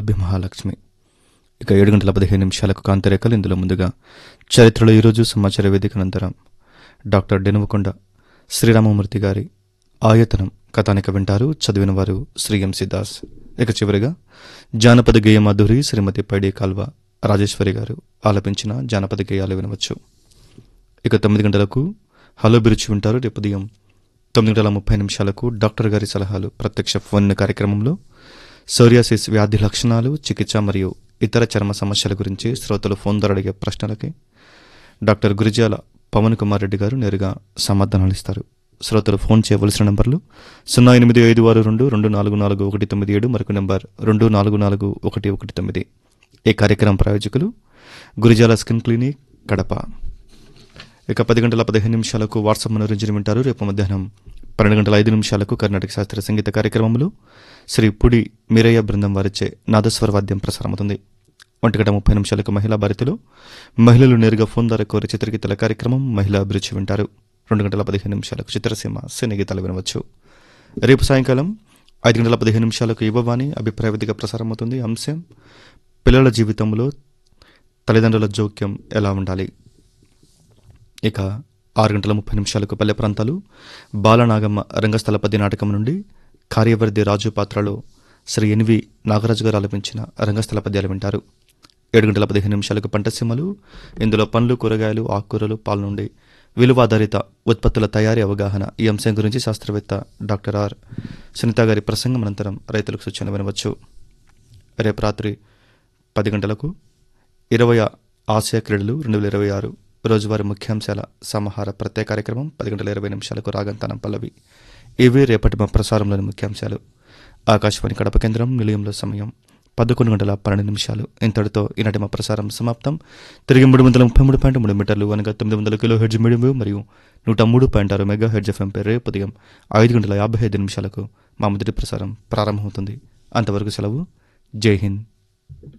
వల్లభి మహాలక్ష్మి ఇక ఏడు గంటల పదిహేను నిమిషాలకు కాంతిరేఖలు ఇందులో ముందుగా చరిత్రలో ఈరోజు సమాచార వేదిక అనంతరం డాక్టర్ డెనువకొండ శ్రీరామమూర్తి గారి ఆయతనం కథానిక వింటారు చదివిన వారు శ్రీ ఎం సిద్దాస్ ఇక చివరిగా జానపద గేయ మాధురి శ్రీమతి పైడి కాల్వ రాజేశ్వరి గారు ఆలపించిన జానపద గేయాలు వినవచ్చు ఇక తొమ్మిది గంటలకు హలో బిరుచి వింటారు రేపు ఉదయం తొమ్మిది గంటల ముప్పై నిమిషాలకు డాక్టర్ గారి సలహాలు ప్రత్యక్ష ఫోన్ కార్యక్రమంలో సోరియాసిస్ వ్యాధి లక్షణాలు చికిత్స మరియు ఇతర చర్మ సమస్యల గురించి శ్రోతలు ఫోన్ ద్వారా అడిగే ప్రశ్నలకి డాక్టర్ గురిజాల పవన్ కుమార్ రెడ్డి గారు నేరుగా సమాధానాలు ఇస్తారు శ్రోతలు ఫోన్ చేయవలసిన నంబర్లు సున్నా ఎనిమిది ఐదు ఆరు రెండు రెండు నాలుగు నాలుగు ఒకటి తొమ్మిది ఏడు మరొక నెంబర్ రెండు నాలుగు నాలుగు ఒకటి ఒకటి తొమ్మిది ఈ కార్యక్రమం ప్రాయోజకులు గురిజాల స్కిన్ క్లినిక్ కడప ఇక పది గంటల పదిహేను నిమిషాలకు వాట్సాప్ మనోరంజన వింటారు రేపు మధ్యాహ్నం పన్నెండు గంటల ఐదు నిమిషాలకు కర్ణాటక శాస్త్రీయ సంగీత కార్యక్రమంలో శ్రీ పుడి మీరయ్య బృందం వారిచే నాదస్వర వాద్యం ప్రసారమవుతుంది ఒంటి గంట ముప్పై నిమిషాలకు మహిళా భారతిలో మహిళలు నేరుగా ఫోన్ ద్వారా కోరి చిత్రగీతల కార్యక్రమం మహిళా అభిరుచి వింటారు రెండు గంటల పదిహేను నిమిషాలకు చిత్రసీమ సినీ గీతాలు వినవచ్చు రేపు సాయంకాలం ఐదు గంటల పదిహేను నిమిషాలకు యువవాణి అభిప్రాయ వేదిక ప్రసారమవుతుంది అంశం పిల్లల జీవితంలో తల్లిదండ్రుల జోక్యం ఎలా ఉండాలి ఇక ఆరు గంటల ముప్పై నిమిషాలకు పల్లె ప్రాంతాలు బాలనాగమ్మ రంగస్థలపతి నాటకం నుండి కార్యవర్ధి రాజు పాత్రలో శ్రీ ఎన్వి నాగరాజు గారు ఆలపించిన రంగస్థల పద్యాలు వింటారు ఏడు గంటల పదిహేను నిమిషాలకు పంట సీమలు ఇందులో పండ్లు కూరగాయలు ఆకుకూరలు పాల నుండి విలువ ఆధారిత ఉత్పత్తుల తయారీ అవగాహన ఈ అంశం గురించి శాస్త్రవేత్త డాక్టర్ ఆర్ సునీత గారి ప్రసంగం అనంతరం రైతులకు సూచన వినవచ్చు రేపు రాత్రి పది గంటలకు ఇరవై ఆసియా క్రీడలు రెండు వేల ఇరవై ఆరు రోజువారీ ముఖ్యాంశాల సమాహార ప్రత్యేక కార్యక్రమం పది గంటల ఇరవై నిమిషాలకు రాగంతానం పల్లవి ఇవి రేపటి మా ప్రసారంలోని ముఖ్యాంశాలు ఆకాశవాణి కడప కేంద్రం నిలయంలో సమయం పదకొండు గంటల పన్నెండు నిమిషాలు ఇంతటితో ఈనాటి మా ప్రసారం సమాప్తం తిరిగి మూడు వందల ముప్పై మూడు పాయింట్ మూడు మీటర్లు అనగా తొమ్మిది వందల కిలో హెడ్జ్ మీడియం వేవ్ మరియు నూట మూడు పాయింట్ ఆరు మెగా హెడ్జ్ ఎఫ్ఎం పై రేపు ఉదయం ఐదు గంటల యాభై ఐదు నిమిషాలకు మా మొదటి ప్రసారం ప్రారంభమవుతుంది అంతవరకు సెలవు జై హింద్